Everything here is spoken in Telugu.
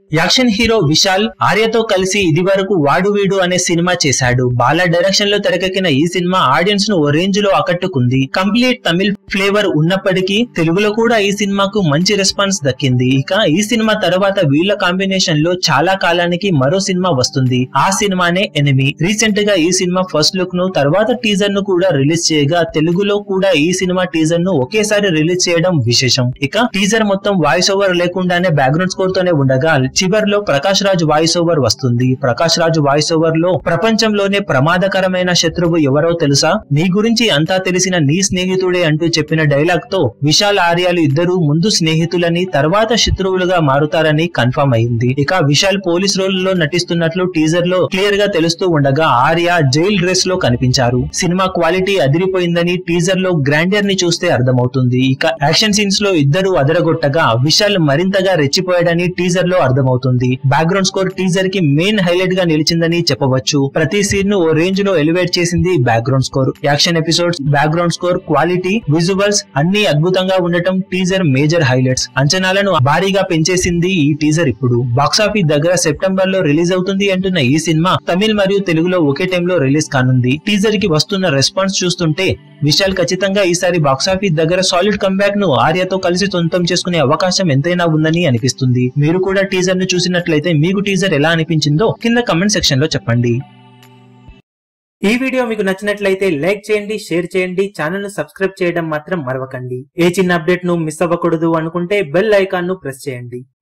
యాక్షన్ హీరో విశాల్ ఆర్యతో కలిసి ఇది వరకు వాడు వీడు అనే సినిమా చేశాడు బాలా డైరెక్షన్ లో తెరకెక్కిన ఈ సినిమా ఆడియన్స్ ను ఓ రేంజ్ లో ఆకట్టుకుంది కంప్లీట్ తమిళ్ ఫ్లేవర్ ఉన్నప్పటికీ తెలుగులో కూడా ఈ సినిమాకు మంచి రెస్పాన్స్ దక్కింది ఇక ఈ సినిమా తర్వాత వీళ్ళ కాంబినేషన్ లో చాలా కాలానికి మరో సినిమా వస్తుంది ఆ సినిమానే ఎనిమి రీసెంట్ గా ఈ సినిమా ఫస్ట్ లుక్ ను తర్వాత టీజర్ ను కూడా రిలీజ్ చేయగా తెలుగులో కూడా ఈ సినిమా టీజర్ ను ఒకేసారి రిలీజ్ చేయడం విశేషం ఇక టీజర్ మొత్తం వాయిస్ ఓవర్ లేకుండానే బ్యాక్గ్రౌండ్ స్కోర్ తోనే ఉండగా చివర్లో ప్రకాష్ రాజ్ వాయిస్ ఓవర్ వస్తుంది ప్రకాష్ రాజ్ వాయిస్ ఓవర్ లో ప్రపంచంలోనే ప్రమాదకరమైన శత్రువు ఎవరో తెలుసా నీ గురించి అంతా తెలిసిన నీ స్నేహితుడే అంటూ చెప్పిన డైలాగ్ తో విశాల్ ఆర్యాలు ఇద్దరు ముందు స్నేహితులని తర్వాత శత్రువులుగా మారుతారని కన్ఫర్మ్ అయింది ఇక విశాల్ పోలీస్ రోల్ లో నటిస్తున్నట్లు టీజర్ లో క్లియర్ గా తెలుస్తూ ఉండగా ఆర్య జైల్ డ్రెస్ లో కనిపించారు సినిమా క్వాలిటీ అదిరిపోయిందని టీజర్ లో గ్రాండియర్ ని చూస్తే అర్థమవుతుంది ఇక యాక్షన్ సీన్స్ లో ఇద్దరు అదరగొట్టగా విశాల్ మరింతగా రెచ్చిపోయాడని టీజర్ లో అర్థమవుతుంది బ్యాక్గ్రౌండ్ స్కోర్ టీజర్ కి మెయిన్ హైలైట్ గా నిలిచిందని చెప్పవచ్చు ప్రతి సీన్ ను ఓ రేంజ్ లో ఎలివేట్ చేసింది background score action episodes background score quality visuals అన్ని అద్భుతంగా ఉండటం టీజర్ మేజర్ హైలైట్స్ అంచనాలను భారీగా పెంచేసింది ఈ టీజర్ ఇప్పుడు బాక్సాఫీస్ దగ్గర సెప్టెంబర్ లో రిలీజ్ అవుతుంది అంటున్న ఈ సినిమా తమిళ్ మరియు తెలుగులో ఒకే టైంలో రిలీజ్ కానుంది టీజర్ కి వస్తున్న రెస్పాన్స్ చూస్తుంటే విశాల్ ఖచ్చితంగా ఈసారి బాక్సాఫీస్ దగ్గర సాలిడ్ కంబ్యాక్ ను ఆర్యతో కలిసి సొంతం చేసుకునే అవకాశం ఎంతైనా ఉందని అనిపిస్తుంది మీరు కూడా టీజర్ ను చూసినట్లయితే మీకు టీజర్ ఎలా అనిపించిందో కింద కమెంట్ సెక్షన్ లో చెప్పండి ఈ వీడియో మీకు నచ్చినట్లయితే లైక్ చేయండి షేర్ చేయండి ఛానల్ ను సబ్స్క్రైబ్ చేయడం మాత్రం మరవకండి ఏ చిన్న అప్డేట్ ను మిస్ అవ్వకూడదు అనుకుంటే బెల్ ఐకాన్ ను ప్రెస్ చేయండి